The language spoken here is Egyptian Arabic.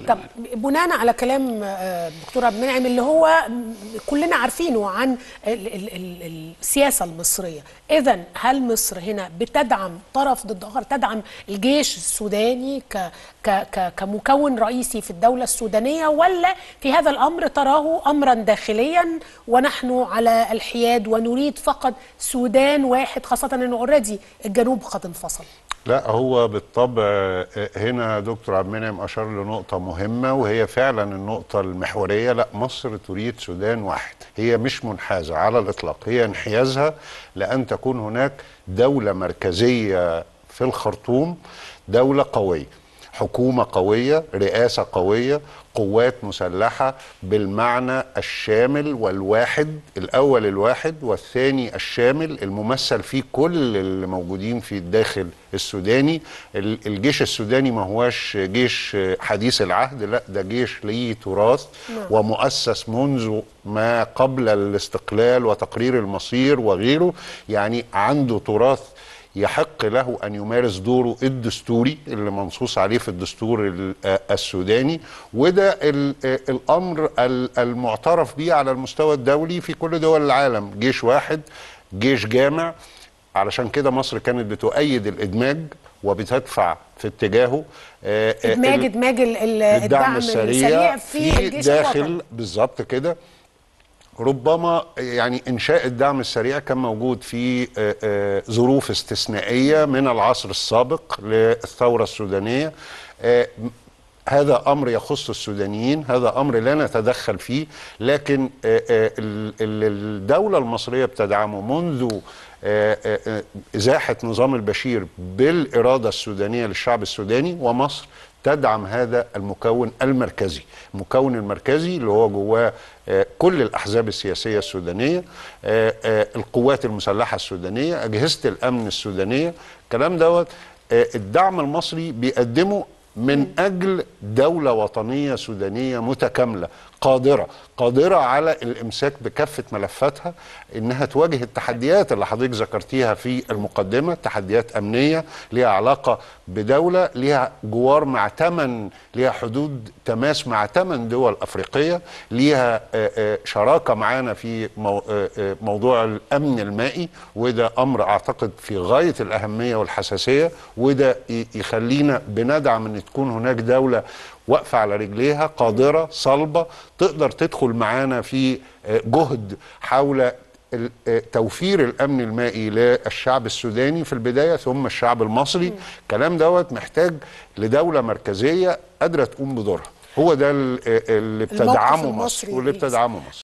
طب بناء على كلام آه، دكتور عبد المنعم اللي هو كلنا عارفينه عن ال- ال- ال- السياسه المصريه، اذا هل مصر هنا بتدعم طرف ضد اخر تدعم الجيش السوداني ك ك ك كمكون رئيسي في الدوله السودانيه ولا في هذا الامر تراه امرا داخليا ونحن على الحياد ونريد فقط سودان واحد خاصه انه اوريدي الجنوب قد انفصل. لا هو بالطبع آه، هنا دكتور عبد المنعم اشار لنقطه مهمه وهي فعلا النقطه المحوريه لا مصر تريد سودان واحد هي مش منحازه على الاطلاق هي انحيازها لان تكون هناك دوله مركزيه في الخرطوم دوله قويه حكومه قويه رئاسه قويه قوات مسلحه بالمعنى الشامل والواحد الاول الواحد والثاني الشامل الممثل فيه كل اللي موجودين في الداخل السوداني ال- الجيش السوداني ما هواش جيش حديث العهد لا ده جيش ليه تراث ومؤسس منذ ما قبل الاستقلال وتقرير المصير وغيره يعني عنده تراث يحق له ان يمارس دوره الدستوري اللي منصوص عليه في الدستور ال- آه السوداني وده ال- آه الامر ال- المعترف به على المستوى الدولي في كل دول العالم جيش واحد جيش جامع علشان كده مصر كانت بتؤيد الادماج وبتدفع في اتجاهه آه، آه، ادماج ال- ادماج ال- ال- الدعم الدعم السريع في, في الجيش داخل الوطني. بالظبط كده ربما يعني انشاء الدعم السريع كان موجود في آه، آه، ظروف استثنائيه من العصر السابق للثوره السودانيه آه، م- هذا امر يخص السودانيين هذا امر لا نتدخل فيه لكن آه، آه، ال- ال- الدوله المصريه بتدعمه منذ آه، آه، آه، ازاحه نظام البشير بالاراده السودانيه للشعب السوداني ومصر تدعم هذا المكون المركزي المكون المركزي اللي هو جواه آه، كل الأحزاب السياسية السودانية آه، آه، القوات المسلحة السودانية أجهزة الأمن السودانية الكلام دوت آه، الدعم المصري بيقدمه من أجل دولة وطنية سودانية متكاملة قادرة قادرة على الإمساك بكافة ملفاتها إنها تواجه التحديات اللي حضرتك ذكرتيها في المقدمة تحديات أمنية ليها علاقة بدولة ليها جوار مع ثمان ليها حدود تماس مع ثمان دول أفريقية ليها آه، آه، شراكة معانا في مو- آه، آه، موضوع الأمن المائي وده أمر أعتقد في غاية الأهمية والحساسية وده ي- يخلينا بندعم أن تكون هناك دولة واقفة على رجليها قادرة صلبة تقدر تدخل معانا في آه، جهد حول ال- آه، توفير الامن المائي للشعب السوداني في البدايه ثم الشعب المصري الكلام دوت محتاج لدوله مركزيه قادره تقوم بدورها هو ده ال- آه، اللي الموقف بتدعمه مصر المصري واللي ليه. بتدعمه مصر